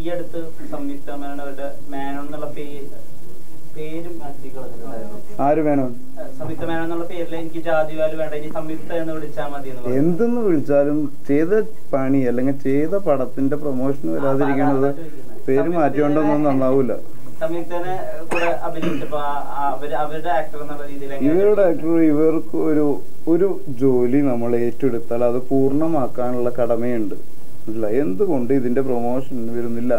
ഈ അടുത്ത് സംയുക്ത മേനോൻ അവരുടെ മേനോൻ എന്നുള്ള പേര് പേരും മാറ്റി കളഞ്ഞിട്ടുണ്ടായിരുന്നു ആര് വേണം ഏഹ് സംയുക്ത മേനോൻ എന്നുള്ള പേരിൽ എനിക്ക് ജാതി വാല് വേണ്ട ഇനി സംയുക്ത എന്ന് വിളിച്ചാൽ മതി എന്ന് പറഞ്ഞു എന്തെന്ന് വിളിച്ചാലും ചെയ്ത പണി അല്ലെങ്കിൽ ചെയ്ത പടത്തിന്റെ പ്രൊമോഷൻ വരാതിരിക്കുന്നത് പേര് മാറ്റിക്കൊണ്ടൊന്നും നന്നാവൂല സംയുക്തനെ കൂടെ അഭിനയിച്ചപ്പോ ആ- ആ അവര് അവരുടെ ആക്ടർ എന്നുള്ള രീതിയിൽ എങ്ങനെ ഇവരുടെ ആക്ടർ ഇവർക്ക് ഒരു ഒരു ജോലി നമ്മൾ ഏറ്റെടുത്താൽ അത് പൂർണ്ണമാക്കാനുള്ള കടമയുണ്ട് ഇല്ല എന്തുകൊണ്ട് ഇതിന്റെ പ്രൊമോഷൻ വരുന്നില്ല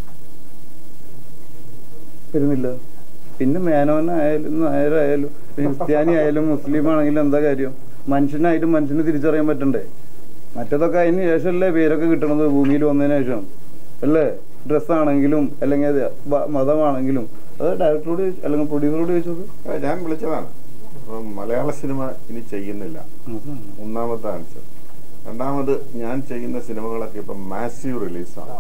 വരുന്നില്ല പിന്നെ മേനോനായാലും നായരായാലും ക്രിസ്ത്യാനി ആയാലും മുസ്ലിം ആണെങ്കിലും എന്താ കാര്യം മനുഷ്യനായിട്ടും മനുഷ്യന് തിരിച്ചറിയാൻ പറ്റണ്ടേ മറ്റതൊക്കെ അതിന് ശേഷമല്ലേ പേരൊക്കെ കിട്ടണത് ഭൂമിയിൽ വന്നതിന് ശേഷം അല്ലേ ഡ്രസ്സാണെങ്കിലും അല്ലെങ്കിൽ അത് ബ- മതമാണെങ്കിലും അത് ഡയറക്ടറോട് ചോദിച്ചു അല്ലെങ്കിൽ പ്രൊഡ്യൂസറോട് ചോദിച്ചത് അത് ഞാൻ വിളിച്ചതാണ് അപ്പം മലയാള സിനിമ ഇനി ചെയ്യുന്നില്ല ഒന്നാമത്തെ ആൻസർ രണ്ടാമത് ഞാൻ ചെയ്യുന്ന സിനിമകളൊക്കെ ഇപ്പം മാസീവ് റിലീസാണ്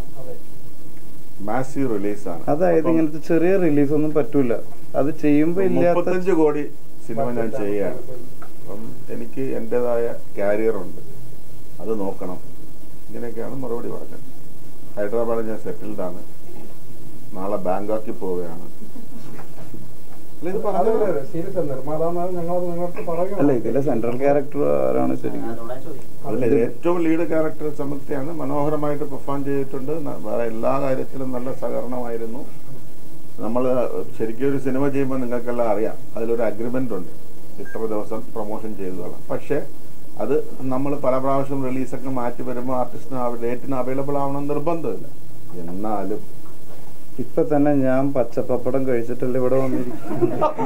മാസീവ് റിലീസാണ് അതായത് അപ്പം ഇങ്ങനത്തെ ചെറിയ റിലീസ് ഒന്നും പറ്റൂല അത് ചെയ്യുമ്പോ ഇല്ലാത്ത മുപ്പത്തഞ്ച് കോടി സിനിമ ഞാൻ ചെയ്യാണ് അപ്പം എനിക്ക് എൻ്റെതായ കാരിയർ ഉണ്ട് അത് നോക്കണം ഇങ്ങനെയൊക്കെയാണ് മറുപടി പറഞ്ഞത് ഹൈദരാബാദിൽ ഞാൻ സെറ്റിൽഡ് ആണ് നാളെ ബാങ്കോക്കിൽ പോവുകയാണ് അല്ല, ഇത് പറഞ്ഞത് സീരിയസ് നിർമ്മാതാവ് ഞങ്ങളത് നിങ്ങൾക്ക് അല്ല പറയുക ഇതിലെ സെൻട്രൽ ക്യാരക്ടർ ആരാണ് ശരിക്കും അതുകൊണ്ടാ ചോദിക്കുന്നത് അതിൽ ഏറ്റവും ലീഡ് ക്യാരക്ടർ സംയുക്തയാണ് മനോഹരമായിട്ട് പെർഫോം ചെയ്തിട്ടുണ്ട് ന- വേറെ എല്ലാ കാര്യത്തിലും നല്ല സഹകരണമായിരുന്നു നമ്മൾ ശരിക്കും ഒരു സിനിമ ചെയ്യുമ്പോൾ നിങ്ങൾക്കെല്ലാം അറിയാം അതിലൊരു അഗ്രിമെന്റ് ഉണ്ട് ഇത്ര ദിവസം പ്രൊമോഷൻ ചെയ്തതാണ് പക്ഷേ അത് നമ്മൾ പല പ്രാവശ്യം റിലീസൊക്കെ മാറ്റി വരുമ്പോൾ ആർട്ടിസ്റ്റിന് ആ ഡേറ്റിന് അവൈലബിൾ ആവണം നിർബന്ധമില്ല എന്നാലും ഇപ്പൊ തന്നെ ഞാൻ പച്ചപ്പപ്പടം കഴിച്ചിട്ടല്ലേ ഇവിടെ വന്നിരിക്കും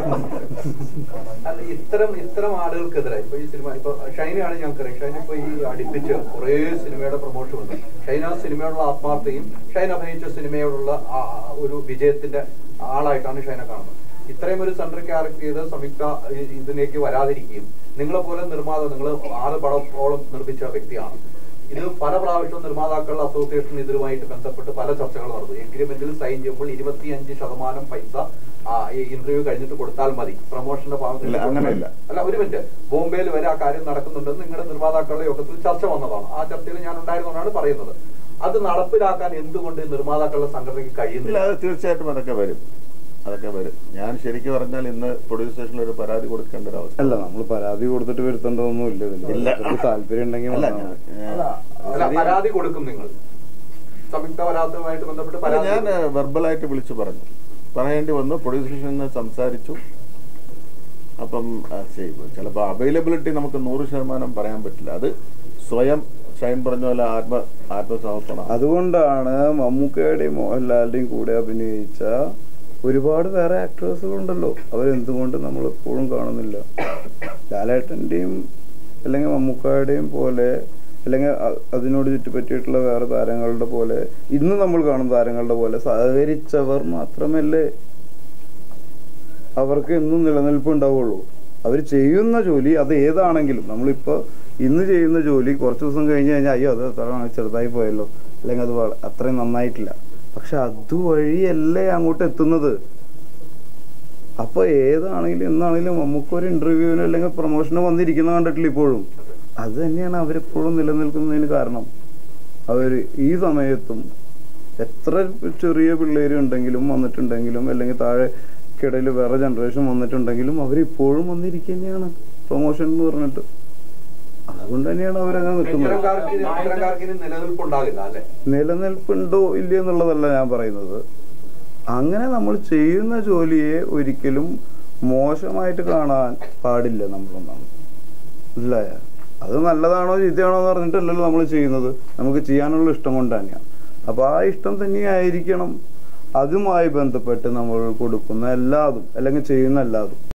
അല്ല ഇത്തരം ഇത്തരം ആളുകൾക്കെതിരെ ഇപ്പൊ ഈ സിനിമ ഇപ്പൊ ഷൈനയാണ് ഞങ്ങൾക്കറിയാം ഷൈന ഇപ്പൊ ഈ അടുപ്പിച്ച് കുറേ സിനിമയുടെ പ്രൊമോഷൻ ഉണ്ട് ഷൈന സിനിമയോടുള്ള ആത്മാർത്ഥയും ഷൈന അഭിനയിച്ച സിനിമയോടുള്ള ആ- ആ ഒരു വിജയത്തിന്റെ ആളായിട്ടാണ് ഷൈന കാണുന്നത് ഇത്രയും ഒരു സെൻട്രൽ ക്യാരക്ടർ ചെയ്ത് സംയുക്ത ഇ- ഇതിലേക്ക് വരാതിരിക്കുകയും നിങ്ങളെ പോലെ നിർമ്മാത നിങ്ങൾ ആറ് പടത്തോളം നിർമ്മിച്ച വ്യക്തിയാണ് ഇത് പല പ്രാവശ്യവും നിർമ്മാതാക്കളുടെ അസോസിയേഷൻ ഇതുമായിട്ട് ബന്ധപ്പെട്ട് പല ചർച്ചകൾ നടന്നു എഗ്രിമെന്റിൽ സൈൻ ചെയ്യുമ്പോൾ ഇരുപത്തിയഞ്ച് ശതമാനം പൈസ ആ, ഈ ഇന്റർവ്യൂ കഴിഞ്ഞിട്ട് കൊടുത്താൽ മതി പ്രൊമോഷന്റെ ഭാഗത്ത് ഇല്ല, അങ്ങനെയില്ല. അല്ല ഒരു മിനിറ്റ് ബോംബെയിൽ വരെ ആ കാര്യം നടക്കുന്നുണ്ടെന്ന് നിങ്ങളുടെ നിർമ്മാതാക്കളുടെ യോഗത്തിൽ ചർച്ച വന്നതാണ് ആ ചർച്ചയിൽ ഞാൻ ഉണ്ടായിരുന്നതാണ് പറയുന്നത് അത് നടപ്പിലാക്കാൻ എന്തുകൊണ്ട് ഈ നിർമ്മാതാക്കളുടെ സംഘടനയ്ക്ക് ഇല്ല കഴിയുന്നില്ല അത് തീർച്ചയായിട്ടും അതൊക്കെ വരും അതൊക്കെ വരും ഞാൻ ശരിക്കും പറഞ്ഞാൽ ഇന്ന് പോലീസ് സ്റ്റേഷനിൽ ഒരു പരാതി കൊടുക്കേണ്ട ഒരു അവസ്ഥ അല്ല നമ്മൾ പരാതി കൊടുത്തിട്ട് വരുത്തേണ്ടതൊന്നും ഇല്ല ഇതില്. ഇല്ല. അവർക്ക് താല്പര്യം ഉണ്ടെങ്കിൽ അല്ല വന്നാൽ മതി. ഞാൻ- അല്ല ശരി. പരാതി കൊടുക്കും നിങ്ങൾ സംയുക്ത പരാതിയുമായിട്ട് ബന്ധപ്പെട്ട് അല്ല, പരാതി ഞാൻ കൊടുക്കും. വെർബലായിട്ട് വിളിച്ചു പറഞ്ഞു പറയേണ്ടി വന്നു പോലീസ് സ്റ്റേഷനിൽ നിന്ന് സംസാരിച്ചു അപ്പം ചിലപ്പോൾ അവൈലബിലിറ്റി നമുക്ക് നൂറ് ശതമാനം പറയാൻ പറ്റില്ല അത് സ്വയം ഷൈൻ പറഞ്ഞ പോലെ ആത്മ ആത്മസമർപ്പണം അതുകൊണ്ടാണ് മമ്മൂക്കയുടെയും മോഹൻലാലിന്റെയും കൂടെ അഭിനയിച്ച ഒരുപാട് വേറെ ആക്ടേഴ്സുകളുണ്ടല്ലോ അവരെന്തുകൊണ്ട് നമ്മൾ എപ്പോഴും കാണുന്നില്ല ലാലേട്ടന്റെയും അല്ലെങ്കിൽ മമ്മൂക്കയുടെയും പോലെ അല്ലെങ്കിൽ അ- അതിനോട് ചുറ്റിപ്പറ്റിയിട്ടുള്ള വേറെ താരങ്ങളുടെ പോലെ ഇന്ന് നമ്മൾ കാണുന്ന താരങ്ങളുടെ പോലെ സഹകരിച്ചവർ മാത്രമല്ലേ അവർക്ക് എന്നും നിലനിൽപ്പ് ഉണ്ടാവുള്ളൂ അവർ ചെയ്യുന്ന ജോലി അത് ഏതാണെങ്കിലും നമ്മളിപ്പോൾ ഇന്ന് ചെയ്യുന്ന ജോലി കുറച്ച് ദിവസം കഴിഞ്ഞ് കഴിഞ്ഞാൽ അയ്യോ അത് അത്ര ചെറുതായി പോയല്ലോ അല്ലെങ്കിൽ അത് വള- അത്രയും നന്നായിട്ടില്ല പക്ഷെ അതുവഴിയല്ലേ അങ്ങോട്ട് എത്തുന്നത് അപ്പൊ ഏതാണെങ്കിലും എന്നാണെങ്കിലും നമുക്കൊരു ഇന്റർവ്യൂവിന് അല്ലെങ്കിൽ പ്രൊമോഷന് വന്നിരിക്കുന്ന കണ്ടിട്ടില്ല ഇപ്പോഴും അത് തന്നെയാണ് അവരെപ്പോഴും നിലനിൽക്കുന്നതിന് കാരണം അവർ ഈ സമയത്തും എത്ര ചെറിയ പിള്ളേർ ഉണ്ടെങ്കിലും വന്നിട്ടുണ്ടെങ്കിലും അല്ലെങ്കിൽ താഴെ കിടയിൽ വേറെ ജനറേഷൻ വന്നിട്ടുണ്ടെങ്കിലും അവരിപ്പോഴും വന്നിരിക്കുക തന്നെയാണ് പ്രൊമോഷൻ എന്ന് പറഞ്ഞിട്ട് അതുകൊണ്ട് തന്നെയാണ് അവരങ്ങനെ നിൽക്കുന്നത് ഇത്തരക്കാർക്ക് ഇനി- ഇത്തരക്കാർക്ക് ഇനി നിലനിൽപ്പുണ്ടാകില്ല അല്ലെ നിലനിൽപ്പുണ്ടോ ഇല്ലയോ എന്നുള്ളതല്ല ഞാൻ പറയുന്നത് അങ്ങനെ നമ്മൾ ചെയ്യുന്ന ജോലിയെ ഒരിക്കലും മോശമായിട്ട് കാണാൻ പാടില്ല നമ്മളൊന്നാണ് മനസ്സിലായ അത് നല്ലതാണോ ചീത്തയാണോ എന്ന് പറഞ്ഞിട്ടല്ലല്ലോ നമ്മൾ ചെയ്യുന്നത് നമുക്ക് ചെയ്യാനുള്ള ഇഷ്ടം കൊണ്ട് തന്നെയാണ് അപ്പോൾ ആ ഇഷ്ടം തന്നെയായിരിക്കണം അതുമായി ബന്ധപ്പെട്ട് നമ്മൾ കൊടുക്കുന്ന എല്ലാതും അല്ലെങ്കിൽ ചെയ്യുന്ന എല്ലാതും